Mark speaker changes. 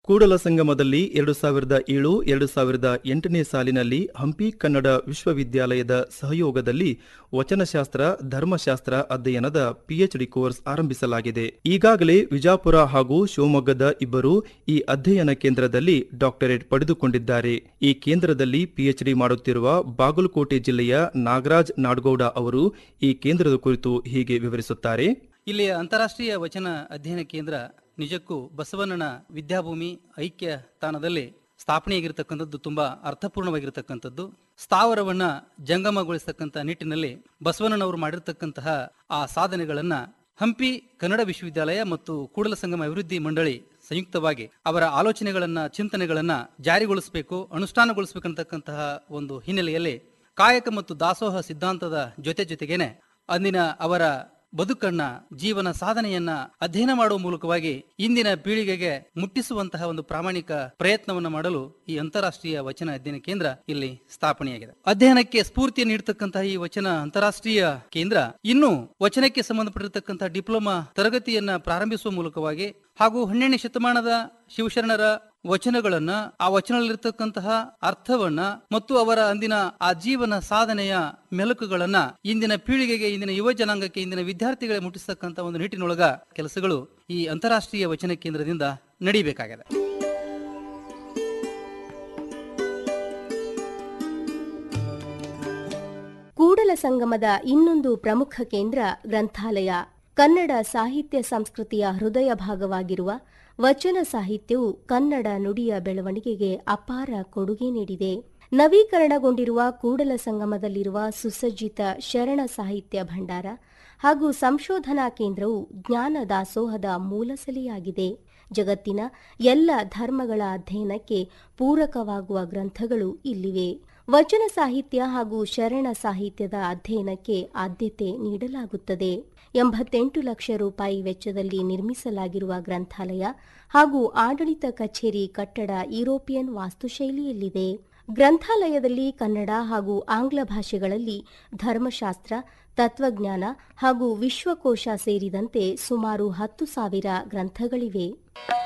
Speaker 1: ಕೂಡಲ ಸಂಗಮದಲ್ಲಿ ಎರಡು ಸಾವಿರದ ಏಳು ಎರಡು ಸಾವಿರದ ಎಂಟನೇ ಸಾಲಿನಲ್ಲಿ ಹಂಪಿ ಕನ್ನಡ ವಿಶ್ವವಿದ್ಯಾಲಯದ ಸಹಯೋಗದಲ್ಲಿ ವಚನಶಾಸ್ತ್ರ ಧರ್ಮಶಾಸ್ತ್ರ ಅಧ್ಯಯನದ ಪಿಎಚ್ಡಿ ಕೋರ್ಸ್ ಆರಂಭಿಸಲಾಗಿದೆ ಈಗಾಗಲೇ ವಿಜಾಪುರ ಹಾಗೂ ಶಿವಮೊಗ್ಗದ ಇಬ್ಬರು ಈ ಅಧ್ಯಯನ ಕೇಂದ್ರದಲ್ಲಿ ಡಾಕ್ಟರೇಟ್ ಪಡೆದುಕೊಂಡಿದ್ದಾರೆ ಈ ಕೇಂದ್ರದಲ್ಲಿ ಪಿಎಚ್ಡಿ ಮಾಡುತ್ತಿರುವ ಬಾಗಲಕೋಟೆ ಜಿಲ್ಲೆಯ ನಾಗರಾಜ್ ನಾಡಗೌಡ ಅವರು ಈ ಕೇಂದ್ರದ ಕುರಿತು ಹೀಗೆ ವಿವರಿಸುತ್ತಾರೆ
Speaker 2: ಇಲ್ಲಿಯ ಅಂತಾರಾಷ್ಟ್ರೀಯ ವಚನ ಅಧ್ಯಯನ ಕೇಂದ್ರ ನಿಜಕ್ಕೂ ಬಸವಣ್ಣನ ವಿದ್ಯಾಭೂಮಿ ಐಕ್ಯ ತಾಣದಲ್ಲಿ ಸ್ಥಾಪನೆಯಾಗಿರ್ತಕ್ಕಂಥದ್ದು ತುಂಬಾ ಅರ್ಥಪೂರ್ಣವಾಗಿರ್ತಕ್ಕಂಥದ್ದು ಸ್ಥಾವರವನ್ನ ಜಂಗಮಗೊಳಿಸತಕ್ಕಂಥ ನಿಟ್ಟಿನಲ್ಲಿ ಬಸವಣ್ಣನವರು ಮಾಡಿರ್ತಕ್ಕಂತಹ ಆ ಸಾಧನೆಗಳನ್ನ ಹಂಪಿ ಕನ್ನಡ ವಿಶ್ವವಿದ್ಯಾಲಯ ಮತ್ತು ಕೂಡಲ ಸಂಗಮ ಅಭಿವೃದ್ಧಿ ಮಂಡಳಿ ಸಂಯುಕ್ತವಾಗಿ ಅವರ ಆಲೋಚನೆಗಳನ್ನ ಚಿಂತನೆಗಳನ್ನ ಜಾರಿಗೊಳಿಸಬೇಕು ಅನುಷ್ಠಾನಗೊಳಿಸಬೇಕಂತಕ್ಕಂತಹ ಒಂದು ಹಿನ್ನೆಲೆಯಲ್ಲಿ ಕಾಯಕ ಮತ್ತು ದಾಸೋಹ ಸಿದ್ಧಾಂತದ ಜೊತೆ ಜೊತೆಗೇನೆ ಅಂದಿನ ಅವರ ಬದುಕನ್ನ ಜೀವನ ಸಾಧನೆಯನ್ನ ಅಧ್ಯಯನ ಮಾಡುವ ಮೂಲಕವಾಗಿ ಇಂದಿನ ಪೀಳಿಗೆಗೆ ಮುಟ್ಟಿಸುವಂತಹ ಒಂದು ಪ್ರಾಮಾಣಿಕ ಪ್ರಯತ್ನವನ್ನು ಮಾಡಲು ಈ ಅಂತಾರಾಷ್ಟ್ರೀಯ ವಚನ ಅಧ್ಯಯನ ಕೇಂದ್ರ ಇಲ್ಲಿ ಸ್ಥಾಪನೆಯಾಗಿದೆ ಅಧ್ಯಯನಕ್ಕೆ ಸ್ಫೂರ್ತಿ ನೀಡತಕ್ಕಂತಹ ಈ ವಚನ ಅಂತಾರಾಷ್ಟ್ರೀಯ ಕೇಂದ್ರ ಇನ್ನು ವಚನಕ್ಕೆ ಸಂಬಂಧಪಟ್ಟಿರತಕ್ಕಂತಹ ಡಿಪ್ಲೊಮಾ ತರಗತಿಯನ್ನ ಪ್ರಾರಂಭಿಸುವ ಮೂಲಕವಾಗಿ ಹಾಗೂ ಹನ್ನೆರಡನೇ ಶತಮಾನದ ಶಿವಶರಣರ ವಚನಗಳನ್ನ ಆ ವಚನದಲ್ಲಿರ್ತಕ್ಕಂತಹ ಅರ್ಥವನ್ನ ಮತ್ತು ಅವರ ಅಂದಿನ ಆ ಜೀವನ ಸಾಧನೆಯ ಮೆಲುಕುಗಳನ್ನ ಇಂದಿನ ಪೀಳಿಗೆಗೆ ಇಂದಿನ ಯುವ ಜನಾಂಗಕ್ಕೆ ಇಂದಿನ ವಿದ್ಯಾರ್ಥಿಗಳಿಗೆ ಮುಟ್ಟಿಸ್ತಕ್ಕಂಥ ಒಂದು ನಿಟ್ಟಿನೊಳಗ ಕೆಲಸಗಳು ಈ ಅಂತಾರಾಷ್ಟ್ರೀಯ ವಚನ ಕೇಂದ್ರದಿಂದ ನಡೀಬೇಕಾಗಿದೆ
Speaker 3: ಕೂಡಲ ಸಂಗಮದ ಇನ್ನೊಂದು ಪ್ರಮುಖ ಕೇಂದ್ರ ಗ್ರಂಥಾಲಯ ಕನ್ನಡ ಸಾಹಿತ್ಯ ಸಂಸ್ಕೃತಿಯ ಹೃದಯ ಭಾಗವಾಗಿರುವ ವಚನ ಸಾಹಿತ್ಯವು ಕನ್ನಡ ನುಡಿಯ ಬೆಳವಣಿಗೆಗೆ ಅಪಾರ ಕೊಡುಗೆ ನೀಡಿದೆ ನವೀಕರಣಗೊಂಡಿರುವ ಕೂಡಲ ಸಂಗಮದಲ್ಲಿರುವ ಸುಸಜ್ಜಿತ ಶರಣ ಸಾಹಿತ್ಯ ಭಂಡಾರ ಹಾಗೂ ಸಂಶೋಧನಾ ಕೇಂದ್ರವು ಜ್ಞಾನ ದಾಸೋಹದ ಮೂಲಸೆಲೆಯಾಗಿದೆ ಜಗತ್ತಿನ ಎಲ್ಲ ಧರ್ಮಗಳ ಅಧ್ಯಯನಕ್ಕೆ ಪೂರಕವಾಗುವ ಗ್ರಂಥಗಳು ಇಲ್ಲಿವೆ ವಚನ ಸಾಹಿತ್ಯ ಹಾಗೂ ಶರಣ ಸಾಹಿತ್ಯದ ಅಧ್ಯಯನಕ್ಕೆ ಆದ್ಯತೆ ನೀಡಲಾಗುತ್ತದೆ ಎಂಬತ್ತೆಂಟು ಲಕ್ಷ ರೂಪಾಯಿ ವೆಚ್ಚದಲ್ಲಿ ನಿರ್ಮಿಸಲಾಗಿರುವ ಗ್ರಂಥಾಲಯ ಹಾಗೂ ಆಡಳಿತ ಕಚೇರಿ ಕಟ್ಟಡ ಯುರೋಪಿಯನ್ ವಾಸ್ತುಶೈಲಿಯಲ್ಲಿದೆ ಗ್ರಂಥಾಲಯದಲ್ಲಿ ಕನ್ನಡ ಹಾಗೂ ಆಂಗ್ಲ ಭಾಷೆಗಳಲ್ಲಿ ಧರ್ಮಶಾಸ್ತ್ರ ತತ್ವಜ್ಞಾನ ಹಾಗೂ ವಿಶ್ವಕೋಶ ಸೇರಿದಂತೆ ಸುಮಾರು ಹತ್ತು ಸಾವಿರ ಗ್ರಂಥಗಳಿವೆ